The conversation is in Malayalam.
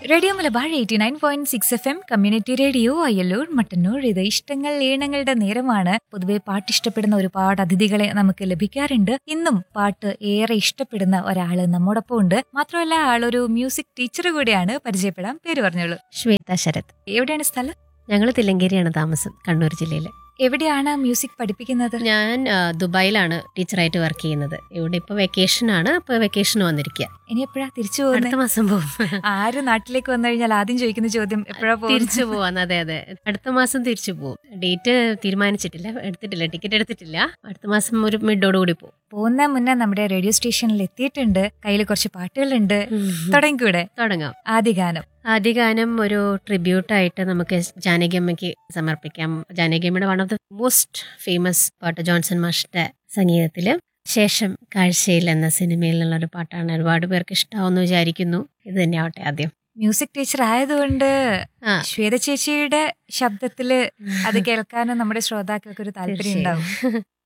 Radio Malabar eighty nine point six F M community radio Ayyallur Mattannur ഇത് ഇഷ്ടങ്ങൾ ഈണങ്ങളുടെ നേരമാണ് പൊതുവെ പാട്ട് ഇഷ്ടപ്പെടുന്ന ഒരുപാട് അതിഥികളെ നമുക്ക് ലഭിക്കാറുണ്ട് ഇന്നും പാട്ട് ഏറെ ഇഷ്ടപ്പെടുന്ന ഒരാള് നമ്മോടൊപ്പം ഉണ്ട് മാത്രമല്ല ആളൊരു മ്യൂസിക് ടീച്ചർ കൂടിയാണ് പരിചയപ്പെടാം പേര് പറഞ്ഞോളൂ ശ്വേത ശരത് എവിടെയാണ് സ്ഥലം ഞങ്ങൾ തില്ലങ്കേരിയാണ് താമസം കണ്ണൂർ ജില്ലയിൽ എവിടെയാണ് മ്യൂസിക് പഠിപ്പിക്കുന്നത് ഞാൻ ആ, ദുബായിലാണ് ടീച്ചറായിട്ട് വർക്ക് ചെയ്യുന്നത് ഇവിടെ ഇപ്പോൾ വെക്കേഷൻ ആണ് അപ്പോൾ വെക്കേഷൻ വന്നിരിക്കുക ഇനി എപ്പോഴാ തിരിച്ചു പോകുന്നത് അടുത്ത മാസം പോകും ആര് നാട്ടിലേക്ക് വന്നു കഴിഞ്ഞാൽ ആദ്യം ചോദിക്കുന്ന ചോദ്യം എപ്പോഴാ തിരിച്ചു പോകുന്നത് പോവാന്ന് അതെ അതെ അടുത്ത മാസം തിരിച്ചു പോകും ഡേറ്റ് തീരുമാനിച്ചിട്ടില്ല എടുത്തിട്ടില്ല ടിക്കറ്റ് എടുത്തിട്ടില്ല അടുത്ത മാസം ഒരു മിഡോടുകൂടി പോകും പോകുന്ന മുന്നേ നമ്മുടെ റേഡിയോ സ്റ്റേഷനിൽ എത്തിയിട്ടുണ്ട് കയ്യിൽ കുറച്ച് പാട്ടുകളുണ്ട് തുടങ്ങിക്കൂടെ തുടങ്ങാം ആദ്യ ഗാനം ആദ്യ ഗാനം ഒരു ട്രിബ്യൂട്ടായിട്ട് നമുക്ക് ജാനകിയമ്മയ്ക്ക് സമർപ്പിക്കാം ജാനകിയമ്മയുടെ one of the most famous പാട്ട് ജോൺസൺ മാഷിന്റെ സംഗീതത്തില് ശേഷം കാഴ്ചയിൽ എന്ന സിനിമയിൽ നിന്നുള്ള ഒരു പാട്ടാണ് ഒരുപാട് പേർക്ക് ഇഷ്ടാവെന്ന് വിചാരിക്കുന്നു ഇത് തന്നെ ആവട്ടെ ആദ്യം മ്യൂസിക് ടീച്ചർ ആയതുകൊണ്ട് ആ ശ്വേത ചേച്ചിയുടെ ശബ്ദത്തില് അത് കേൾക്കാനും നമ്മുടെ ശ്രോതാക്കൾക്ക് ഒരു താല്പര്യം ഉണ്ടാവും തീർച്ചയായും.